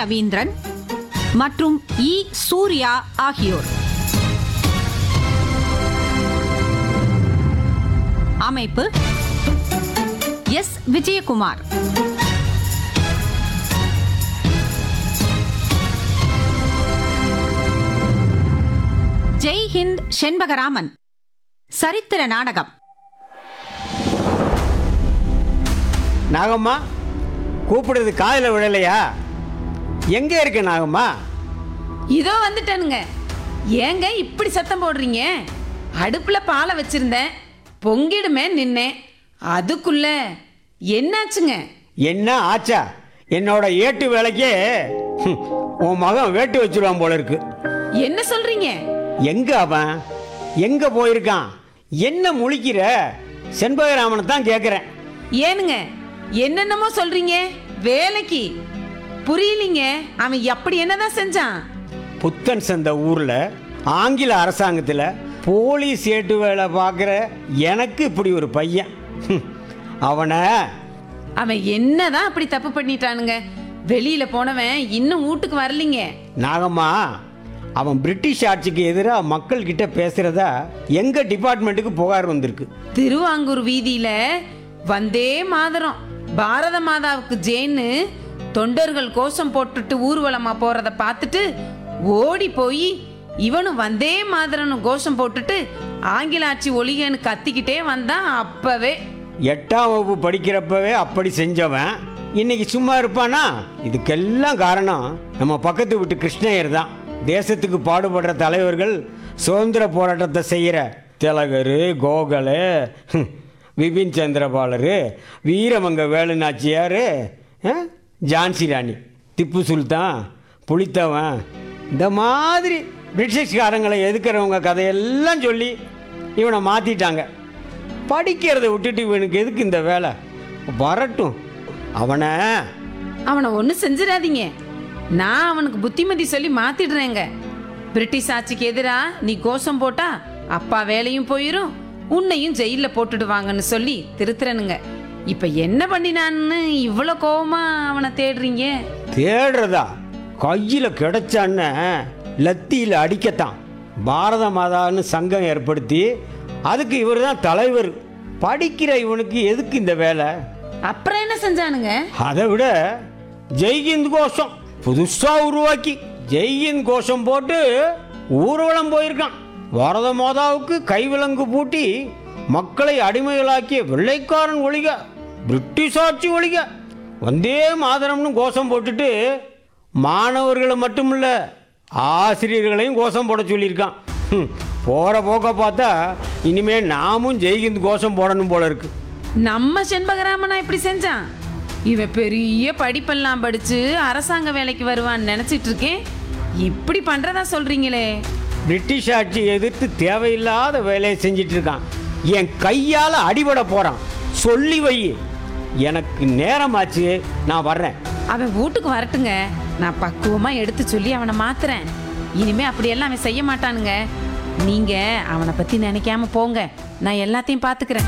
ரவீந்திரன் மற்றும் இ சூர்யா ஆகியோர் அமைப்பு எஸ் விஜயகுமார் ஜெய் ஹிந்த் செண்பகராமன் சரித்திர நாடகம் நாகம்மா கூப்பிடுறது காதில் விழலையா எங்கே இருக்க நாகம்மா இதோ வந்துட்டேனுங்க ஏங்க இப்படி சத்தம் போடுறீங்க அடுப்புல பாலை வச்சிருந்தேன் பொங்கிடுமே நின்னேன் அதுக்குள்ள என்னாச்சுங்க என்ன ஆச்சா என்னோட ஏட்டு வேலைக்கே ஹம், உன் மகன் வேட்டு வச்சிருவான் போல இருக்கு என்ன சொல்றீங்க எங்க அவன் எங்க போயிருக்கான் என்ன முழிக்கிற செண்பகராமனை தான் கேட்குறேன் ஏனுங்க என்னென்னமோ சொல்றீங்க வேலைக்கு புரியலீங்க அவன் அப்படி என்னதான் செஞ்சான் புத்தன் சந்த ஊரில் ஆங்கில அரசாங்கத்தில் போலீஸ் ஏட்டு வேலை பார்க்குற எனக்கு இப்படி ஒரு பையன் ஹம், அவனை அவன் என்னதான் அப்படி தப்பு பண்ணிட்டானுங்க வெளியில போனவன் இன்னும் வீட்டுக்கு வரலீங்க நாகம்மா அவன் பிரிட்டிஷ் ஆட்சிக்கு எதிராக மக்கள் கிட்ட பேசுறதா எங்க டிபார்ட்மெண்ட்டுக்கு புகார் வந்திருக்கு திருவாங்கூர் வீதியில வந்தே மாதரம் பாரத மாதாவுக்கு ஜெயின்னு தொண்டர்கள் கோஷம் போட்டுட்டு ஊர்வலமா போறத பார்த்துட்டு ஓடி போய் இவனும் வந்தே மாதரன்னு கோஷம் போட்டுட்டு ஆங்கில ஆட்சி ஒளிகன்னு கத்திக்கிட்டே வந்தான் அப்பவே எட்டாம் வகுப்பு படிக்கிறப்பவே அப்படி செஞ்சவன் இன்னைக்கு சும்மா இருப்பானா இதுக்கெல்லாம் காரணம் நம்ம பக்கத்து வீட்டு கிருஷ்ணயர் தான் தேசத்துக்கு பாடுபடுற தலைவர்கள் சுதந்திர போராட்டத்தை செய்கிற திலகர் கோகலு ஹம், விபின் சந்திரபாலர் வீரமங்க வேலுநாச்சியார் அஹ், ஜான்சி ராணி திப்பு சுல்தான் புலித்தவன் இந்த மாதிரி பிரிட்டிஷ்காரங்களை எதுக்குறவங்க கதையெல்லாம் சொல்லி இவனை மாற்றிட்டாங்க படிக்கிறதை விட்டுட்டு இவனுக்கு எதுக்கு இந்த வேலை வரட்டும் அவனை அவனை ஒன்றும் செஞ்சிடாதீங்க நான் அவனுக்கு புத்திமதி சொல்லி மாத்திடுறேங்க பிரிட்டிஷ் ஆட்சிக்கு எதிரா நீ கோஷம் போட்டா அப்பா வேலையும் போயிரும் உன்னையும் ஜெயில போட்டுடுவாங்கன்னு சொல்லி திருத்துறனுங்க இப்ப என்ன பண்ணினான்னு இவ்வளோ கோவமா அவனை தேடுறீங்க தேடுறதா கையில் கிடைச்சான்னு லத்தியில் அடிக்கத்தான் பாரத மாதான்னு சங்கம் ஏற்படுத்தி அதுக்கு இவர் தான் தலைவர் படிக்கிற இவனுக்கு எதுக்கு இந்த வேலை அப்புறம் என்ன செஞ்சானுங்க அதை விட ஜெய்ஹிந்த் கோஷம் புதுசா உருவாக்கி ஜெய்ஹிந்த் கோஷம் போட்டு ஊர்வலம் போயிருக்கான் பாரத மாதாவுக்கு கைவிலங்கு பூட்டி மக்களை அடிமைகளாக்கிய வெள்ளைக்காரன் ஒழிக பிரிட்டிஷ் ஆட்சி ஒழிக வந்தே மாதரம்னு கோஷம் போட்டுட்டு மாணவர்களை மட்டுமில்ல ஆசிரியர்களையும் கோஷம் போட சொல்லியிருக்கான் ஹம், போற போக்க பார்த்தா இனிமே நாமும் ஜெய்ஹிந்த் கோஷம் போடணும் போல இருக்கு நம்ம செண்பகராமனா இப்படி செஞ்சான் இவன் பெரிய படிப்பெல்லாம் படிச்சு அரசாங்க வேலைக்கு வருவான்னு நினைச்சிட்டு இருக்கேன் இப்படி பண்றதா சொல்றீங்களே பிரிட்டிஷ் ஆட்சி எதிர்த்து தேவையில்லாத வேலையை செஞ்சிட்டு இருக்கான் என் கையால் அடிபட போறான் சொல்லி வை எனக்கு நேரமாச்சு நான் வர்றேன் அவன் வீட்டுக்கு வரட்டுங்க நான் பக்குவமா எடுத்து சொல்லி அவனை மாத்துறேன் இனிமே அப்படியெல்லாம் அவன் செய்ய மாட்டானுங்க நீங்க அவனை பத்தி நினைக்காம போங்க நான் எல்லாத்தையும் பாத்துக்கிறேன்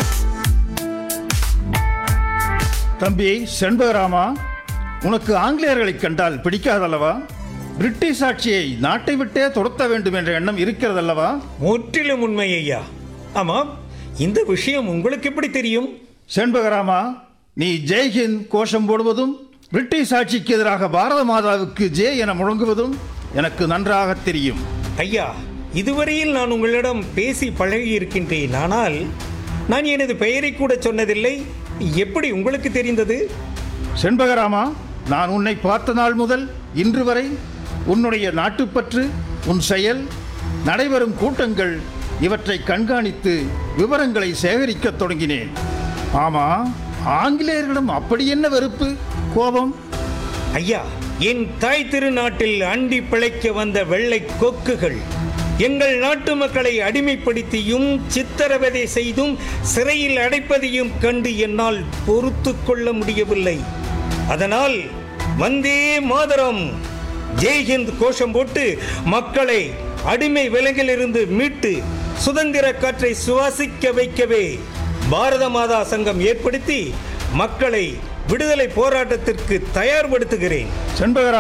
தம்பி செண்பகராமா உனக்கு ஆங்கிலேயர்களைக் கண்டால் பிடிக்காதல்லவா பிரிட்டிஷ் ஆட்சியை நாட்டை விட்டே துரத்த வேண்டும் என்ற எண்ணம் இருக்கிறதல்லவா முற்றிலும் உண்மை ஐயா ஆமாம் இந்த விஷயம் உங்களுக்கு எப்படி தெரியும் செண்பகராமா நீ ஜெய்ஹிந்த் கோஷம் போடுவதும் பிரிட்டிஷ் ஆட்சிக்கு எதிராக பாரத மாதாவுக்கு ஜே என முழங்குவதும் எனக்கு நன்றாக தெரியும் ஐயா இதுவரையில் நான் உங்களிடம் பேசி பழகி இருக்கின்றேன் ஆனால் நான் எனது பெயரை கூட சொன்னதில்லை எப்படி உங்களுக்கு தெரிந்தது செண்பகராமா நான் உன்னை பார்த்த நாள் முதல் இன்று வரை உன்னுடைய நாட்டுப்பற்று உன் செயல் நடைபெறும் கூட்டங்கள் இவற்றை கண்காணித்து விவரங்களை சேகரிக்கத் தொடங்கினேன் ஆமா ஆங்கிலேயர்களிடம் அப்படி என்ன வெறுப்பு கோபம் ஐயா என் தாய் திருநாட்டில் அண்டி பிழைக்க வந்த வெள்ளை கொக்குகள் எங்கள் நாட்டு மக்களை அடிமைப்படுத்தியும் சித்திரவதை செய்தும் சிறையில் அடைப்பதையும் கண்டு என்னால் பொறுத்து கொள்ள முடியவில்லை அதனால் வந்தே மாதரம் ஜெய்ஹிந்த் கோஷம் போட்டு மக்களை அடிமை விலங்கிலிருந்து மீட்டு சுதந்திர காற்றை சுவாசிக்க வைக்கவே பாரத மாதா சங்கம் ஏற்படுத்தி மக்களை விடுதலை போராட்டத்திற்கு தயார்படுத்துகிறேன் செண்பகரா